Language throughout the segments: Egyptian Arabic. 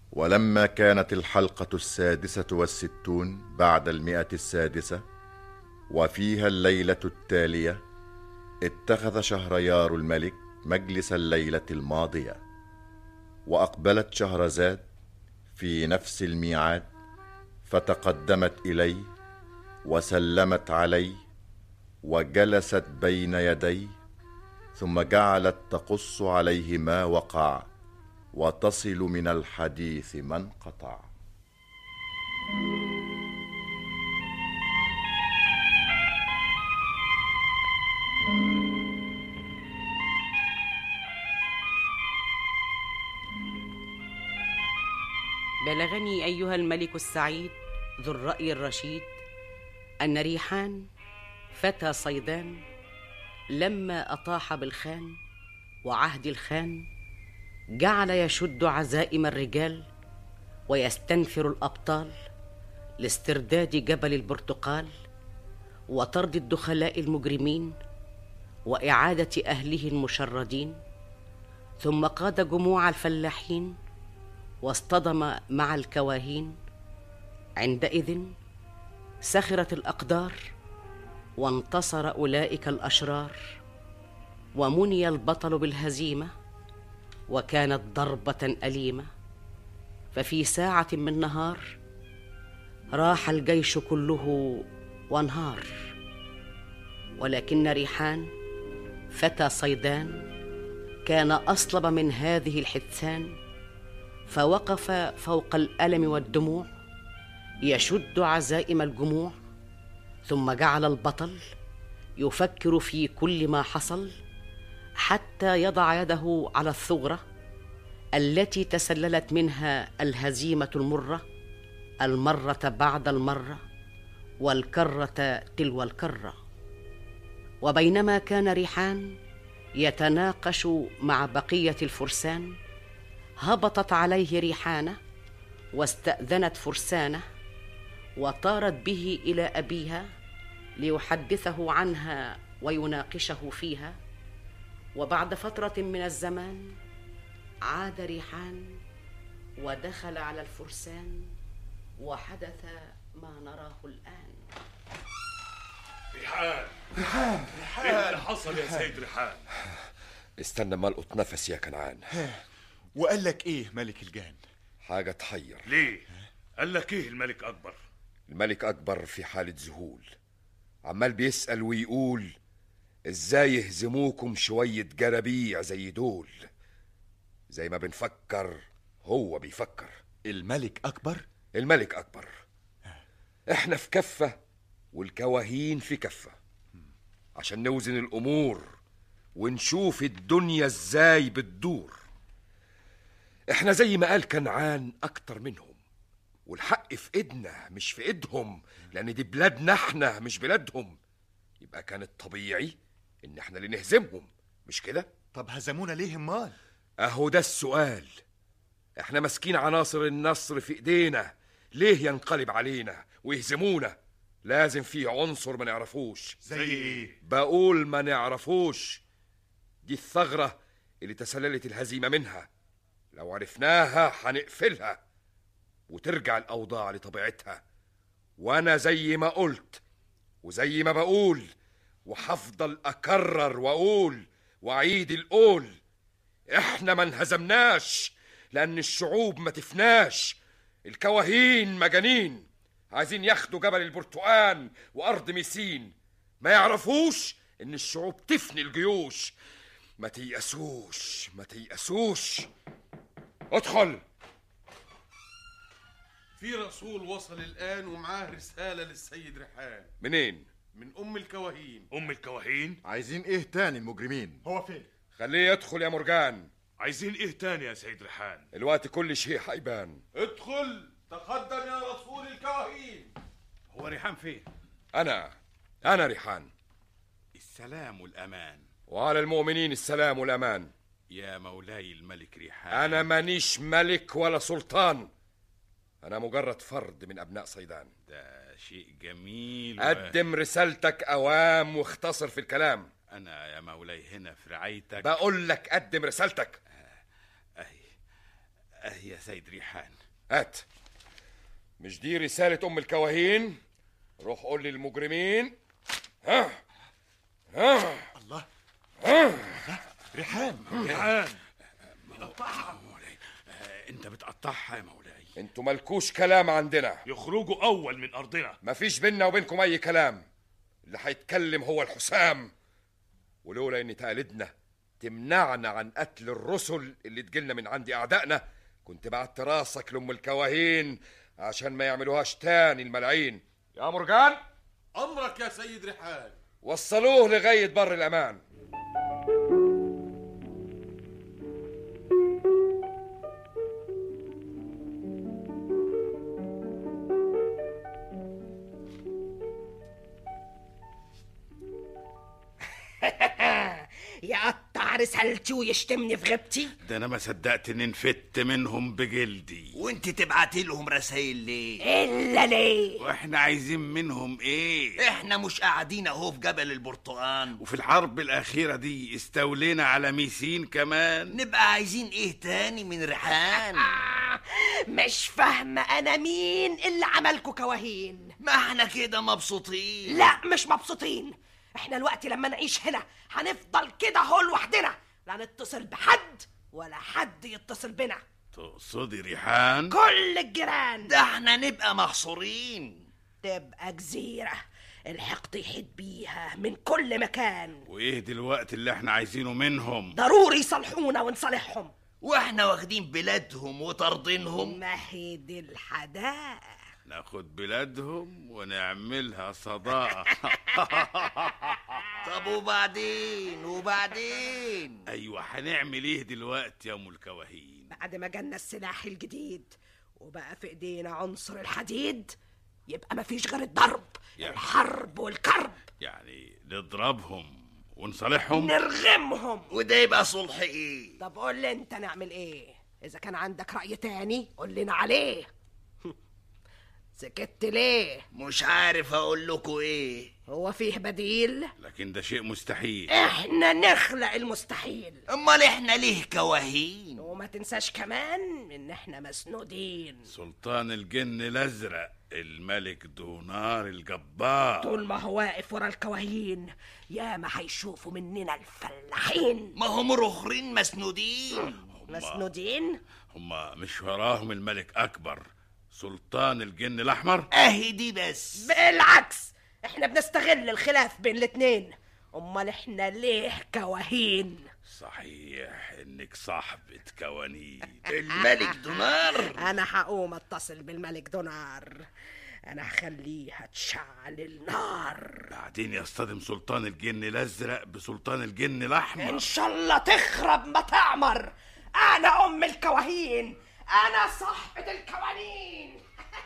ولما كانت الحلقة السادسة والستون بعد المئة السادسة وفيها الليلة التالية اتخذ شهريار الملك مجلس الليلة الماضية وأقبلت شهرزاد في نفس الميعاد فتقدمت إليه وسلمت عليه وجلست بين يديه ثم جعلت تقص عليه ما وقع وتصل من الحديث ما انقطع بلغني ايها الملك السعيد ذو الراي الرشيد ان ريحان فتى صيدان لما اطاح بالخان وعهد الخان جعل يشد عزائم الرجال ويستنفر الابطال لاسترداد جبل البرتقال وطرد الدخلاء المجرمين واعاده اهله المشردين ثم قاد جموع الفلاحين واصطدم مع الكواهين عندئذ سخرت الاقدار وانتصر اولئك الاشرار ومني البطل بالهزيمه وكانت ضربه اليمه ففي ساعه من نهار راح الجيش كله وانهار ولكن ريحان فتى صيدان كان اصلب من هذه الحدثان فوقف فوق الالم والدموع يشد عزائم الجموع ثم جعل البطل يفكر في كل ما حصل حتى يضع يده على الثغره التي تسللت منها الهزيمه المره المره بعد المره والكره تلو الكره وبينما كان ريحان يتناقش مع بقيه الفرسان هبطت عليه ريحانه واستاذنت فرسانه وطارت به الى ابيها ليحدثه عنها ويناقشه فيها وبعد فتره من الزمان عاد ريحان ودخل على الفرسان وحدث ما نراه الان ريحان ريحان ايه اللي حصل يا سيد ريحان استنى ما القط نفسي يا كنعان وقال لك ايه ملك الجان حاجة تحير ليه قال لك ايه الملك اكبر الملك أكبر في حالة ذهول عمال بيسأل ويقول ازاي يهزموكم شوية جرابيع زي دول زي ما بنفكر هو بيفكر الملك اكبر الملك أكبر احنا في كفة والكواهين في كفة عشان نوزن الأمور ونشوف الدنيا ازاي بتدور احنا زي ما قال كنعان أكتر منهم والحق في ايدنا مش في ايدهم لأن دي بلادنا احنا مش بلادهم يبقى كان الطبيعي إن احنا اللي نهزمهم مش كده؟ طب هزمونا ليه امال أهو ده السؤال احنا ماسكين عناصر النصر في ايدينا ليه ينقلب علينا ويهزمونا لازم في عنصر ما نعرفوش زي ايه بقول ما نعرفوش دي الثغرة اللي تسللت الهزيمة منها لو عرفناها هنقفلها وترجع الأوضاع لطبيعتها وأنا زي ما قلت وزي ما بقول وهفضل أكرر وأقول وأعيد القول إحنا ما انهزمناش لأن الشعوب ما تفناش الكواهين مجانين عايزين ياخدوا جبل البرتقال وأرض ميسين ما يعرفوش إن الشعوب تفني الجيوش ما تيأسوش ما تيأسوش ادخل في رسول وصل الآن ومعاه رسالة للسيد ريحان منين من أم الكواهين ام الكواهين عايزين ايه تاني المجرمين هو فين خليه يدخل يا مرجان عايزين ايه تاني يا سيد ريحان الوقت كل شيء هيبان ادخل تقدم يا رسول الكواهين هو ريحان فين أنا أنا ريحان السلام والامان وعلى المؤمنين السلام والأمان يا مولاي الملك ريحان أنا مانيش ملك ولا سلطان أنا مجرد فرد من أبناء صيدان ده شيء جميل و- قدم رسالتك أوام واختصر في الكلام انا يا مولاي هنا في رعايتك بقول لك قدم رسالتك اهي اهي يا سيد ريحان هات مش دي رسالة أم الكواهين روح قول للمجرمين ها ها الله ريحان ريحان مولاي آه، انت بتقطعها يا مولاي انتوا مالكوش كلام عندنا يخرجوا اول من ارضنا مفيش بينا وبينكم أي كلام اللي هيتكلم هو الحسام ولولا إن تقاليدنا تمنعنا عن قتل الرسل اللي تجيلنا من عند أعدائنا كنت بعت راسك لأم الكواهين عشان ما يعملوهاش تاني الملاعين يا مرجان امرك يا سيد ريحان وصلوه لغاية بر الأمان يقطع رسالتي ويشتمني في غيبتي ده انا ما صدقت اني نفدت منهم بجلدي وانت تبعتي لهم رسائل ليه الا ليه واحنا عايزين منهم ايه احنا مش قاعدين اهو في جبل البرتقال وفي الحرب الاخيره دي استولينا على ميسين كمان نبقى عايزين ايه تاني من ريحان مش فاهمة أنا مين اللي عملكوا كواهين ما احنا كده مبسوطين لا مش مبسوطين احنا الوقت لما نعيش هنا هنفضل كده هو لوحدنا لا نتصل بحد ولا حد يتصل بنا تقصدي ريحان كل الجيران ده احنا نبقى محصورين تبقى جزيرة الحقد يحيط بيها من كل مكان وايه دلوقتي اللي احنا عايزينه منهم ضروري يصالحونا ونصالحهم واحنا واخدين بلادهم وطاردينهم ما هي دي الحدائق ناخد بلادهم ونعملها صداقه طب وبعدين وبعدين ايوه هنعمل ايه دلوقتي يا ام الكواهين بعد ما جالنا السلاح الجديد وبقى في ايدينا عنصر الحديد يبقى مفيش غير الضرب يعني- الحرب والكرب يعني نضربهم ونصالحهم نرغمهم وده يبقى صلح ايه طب قول لي انت نعمل ايه اذا كان عندك رأي تاني قول لنا عليه سكت ليه مش عارف اقول لكم ايه هو فيه بديل لكن ده شيء مستحيل احنا نخلق المستحيل امال احنا ليه كواهين وما تنساش كمان ان احنا مسنودين سلطان الجن الازرق الملك دونار الجبار طول ما هو واقف ورا الكواهين يا ما هيشوفوا مننا الفلاحين ما هم رخرين مسنودين مسنودين هما مش وراهم الملك اكبر سلطان الجن الاحمر اهي دي بس بالعكس احنا بنستغل الخلاف بين الاتنين امال احنا ليه كواهين صحيح انك صاحبة كوانين الملك دونار انا هقوم اتصل بالملك دونار انا هخليها تشعل النار بعدين يصطدم سلطان الجن الازرق بسلطان الجن الاحمر ان شاء الله تخرب ما تعمر انا ام الكواهين انا صاحبة الكوانين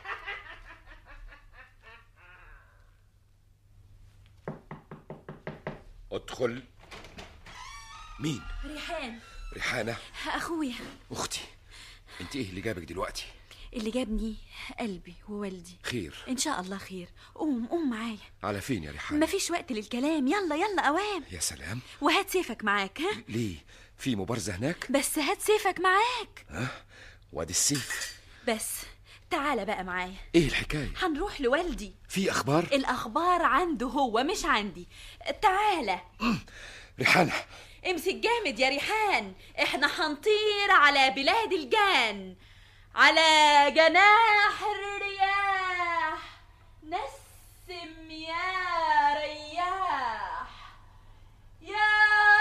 ادخل مين ريحان ريحانة اخويا اختي انت ايه اللي جابك دلوقتي اللي جابني قلبي ووالدي خير ان شاء الله خير قوم قوم معايا على فين يا ريحانة مفيش وقت للكلام يلا يلا اوام يا سلام وهات سيفك معاك ها ليه في مبارزة هناك بس هات سيفك معاك وادي السيف بس تعالى بقى معايا ايه الحكاية هنروح لوالدي في اخبار الاخبار عنده هو مش عندي تعالى ريحانة امسك جامد يا ريحان احنا هنطير على بلاد الجان على جناح الرياح نسم يا رياح يا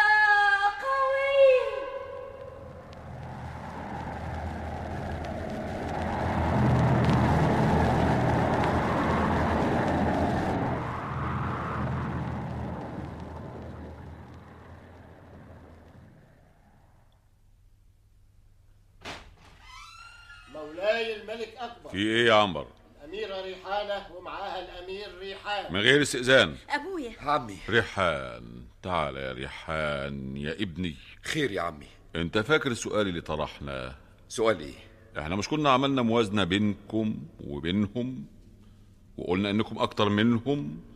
قوي مولاي الملك أكبر في ايه يا عنبر الأميرة ريحانة ومعاها الأمير ريحان من غير استئذان ابويا عمي ريحان تعال يا ريحان يا ابني خير يا عمي انت فاكر السؤال اللي طرحناه سؤال ايه احنا مش كنا عملنا موازنة بينكم وبينهم وقلنا انكم اكتر منهم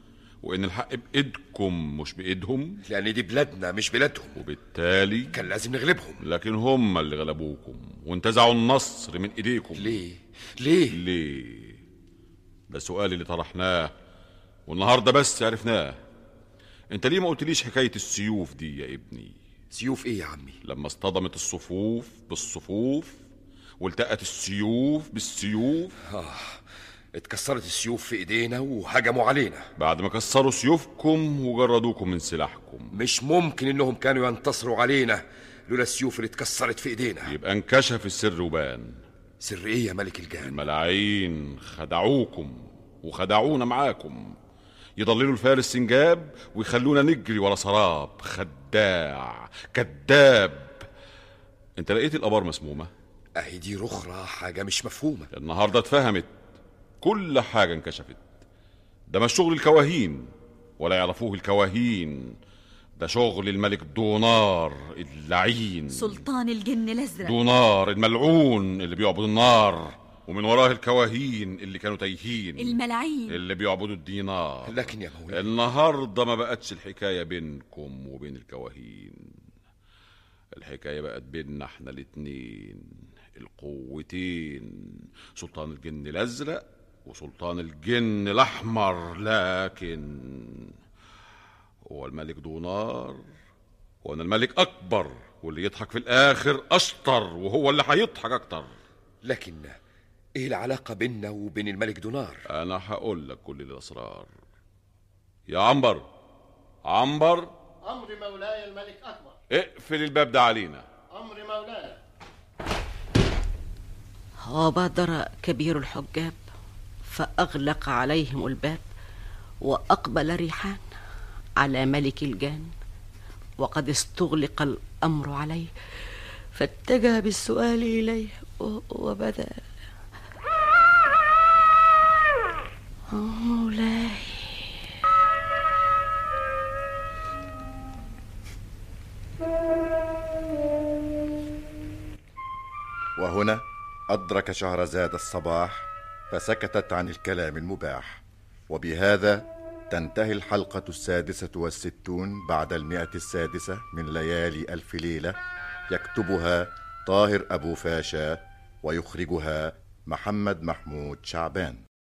وإن الحق بإيدكم مش بإيدهم لأن دي بلادنا مش بلادهم وبالتالي كان لازم نغلبهم لكن هم اللي غلبوكم وانتزعوا النصر من إيديكم ليه؟ ليه؟ ليه؟ ده السؤال اللي طرحناه والنهارده بس عرفناه انت ليه ما قلتليش حكاية السيوف دي يا ابني سيوف ايه يا عمي لما اصطدمت الصفوف بالصفوف والتقت السيوف بالسيوف آه اتكسرت السيوف في ايدينا وهجموا علينا بعد ما كسروا سيوفكم وجردوكم من سلاحكم مش ممكن انهم كانوا ينتصروا علينا لولا السيوف اللي اتكسرت في ايدينا يبقى انكشف السر وبان سر ايه يا ملك الجان الملاعين خدعوكم وخدعونا معاكم يضللوا الفارس سنجاب ويخلونا نجري ورا سراب خداع كذاب انت لقيت الابار مسمومه اهي دي رخرة حاجة مش مفهومة النهارده اتفهمت كل حاجه انكشفت ده مش شغل الكواهين ولا يعرفوه الكواهين ده شغل الملك دونار اللعين سلطان الجن الازرق دونار الملعون اللي بيعبد النار ومن وراه الكواهين اللي كانوا تايهين الملاعين اللي بيعبدوا الدينار لكن يا مولاي النهارده ما بقتش الحكايه بينكم وبين الكواهين الحكايه بقت بيننا احنا الاتنين القوتين سلطان الجن الازرق وسلطان الجن الاحمر لكن هو الملك دونار وانا الملك اكبر واللي يضحك في الاخر اشطر وهو اللي هيضحك اكتر لكن ايه العلاقة بيننا وبين الملك دونار انا هقول لك كل الاسرار يا عنبر عنبر أمر مولاي الملك أكبر اقفل الباب ده علينا أمر مولاي وبادر كبير الحجاب فأغلق عليهم الباب وأقبل ريحان على ملك الجان وقد استغلق الأمر عليه فاتجه بالسؤال إليه و- وبدا مولاي وهنا أدرك شهرزاد الصباح فسكتت عن الكلام المباح وبهذا تنتهي الحلقة السادسة والستون بعد المئة السادسة من ليالي ألف ليلة يكتبها طاهر أبو فاشا ويخرجها محمد محمود شعبان